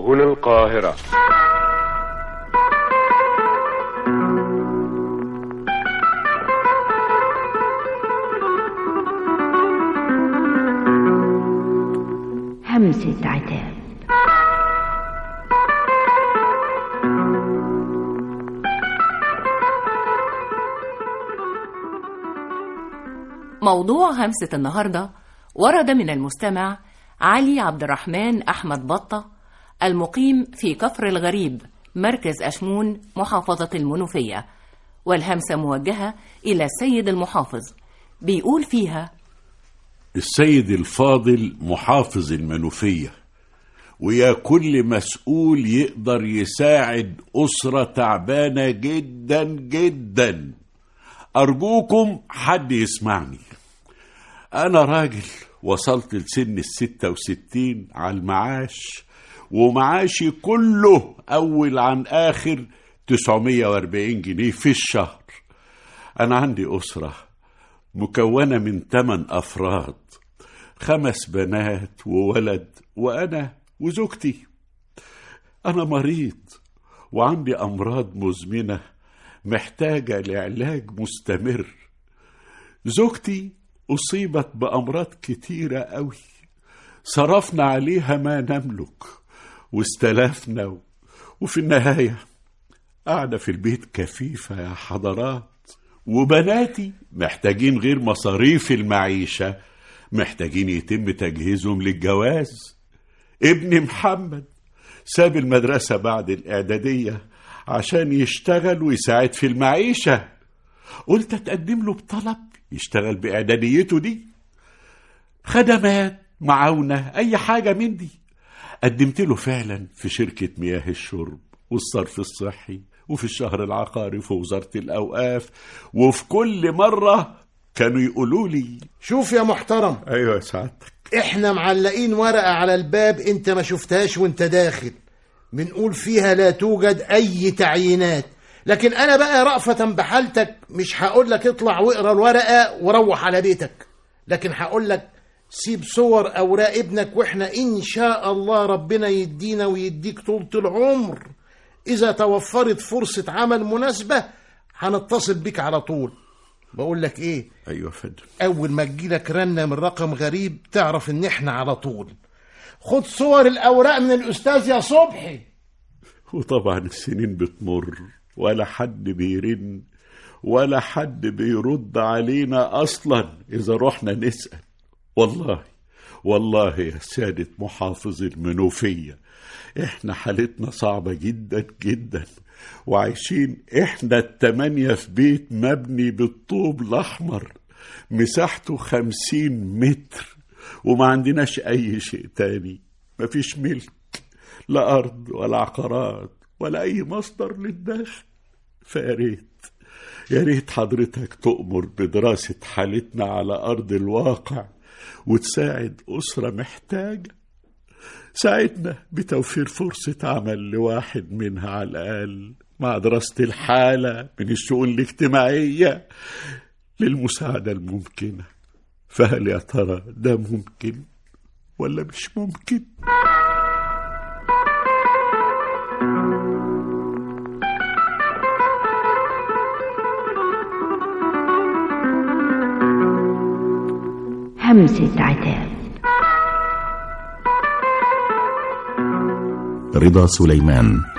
هنا القاهرة همسة عتاب موضوع همسة النهاردة ورد من المستمع علي عبد الرحمن أحمد بطة المقيم في كفر الغريب مركز أشمون محافظة المنوفية والهمسة موجهة إلى السيد المحافظ بيقول فيها السيد الفاضل محافظ المنوفية ويا كل مسؤول يقدر يساعد أسرة تعبانة جدا جدا أرجوكم حد يسمعني أنا راجل وصلت لسن الستة وستين على المعاش ومعاشي كله أول عن آخر 940 جنيه في الشهر أنا عندي أسرة مكونة من ثمان أفراد خمس بنات وولد وأنا وزوجتي أنا مريض وعندي أمراض مزمنة محتاجة لعلاج مستمر زوجتي أصيبت بأمراض كتيرة أوي صرفنا عليها ما نملك واستلفنا و... وفي النهاية قاعدة في البيت كفيفة يا حضرات وبناتي محتاجين غير مصاريف المعيشة محتاجين يتم تجهيزهم للجواز ابني محمد ساب المدرسة بعد الإعدادية عشان يشتغل ويساعد في المعيشة قلت أتقدم له بطلب يشتغل بإعداديته دي خدمات معاونة أي حاجة من دي قدمت له فعلا في شركة مياه الشرب والصرف الصحي وفي الشهر العقاري في وزارة الأوقاف وفي كل مرة كانوا يقولوا لي شوف يا محترم أيوة يا سعادتك احنا معلقين ورقة على الباب انت ما شفتهاش وانت داخل بنقول فيها لا توجد اي تعيينات لكن انا بقى رأفة بحالتك مش هقول لك اطلع واقرا الورقة وروح على بيتك لكن هقول لك سيب صور اوراق ابنك واحنا ان شاء الله ربنا يدينا ويديك طولة العمر اذا توفرت فرصة عمل مناسبة هنتصل بيك على طول بقول لك ايه أيوة يا فندم اول ما تجيلك رنة من رقم غريب تعرف ان احنا على طول خد صور الاوراق من الاستاذ يا صبحي وطبعا السنين بتمر ولا حد بيرن ولا حد بيرد علينا أصلا إذا رحنا نسأل والله والله يا سيادة محافظ المنوفية احنا حالتنا صعبة جدا جدا وعايشين احنا التمانية في بيت مبني بالطوب الأحمر مساحته خمسين متر وما عندناش أي شيء تاني مفيش ملك لا أرض ولا عقارات ولا أي مصدر للدخل فيا ريت يا ريت حضرتك تؤمر بدراسة حالتنا على أرض الواقع وتساعد أسرة محتاجة ساعدنا بتوفير فرصة عمل لواحد منها على الأقل مع دراسة الحالة من الشؤون الاجتماعية للمساعدة الممكنة فهل يا ترى ده ممكن ولا مش ممكن؟ همسة عتاب رضا سليمان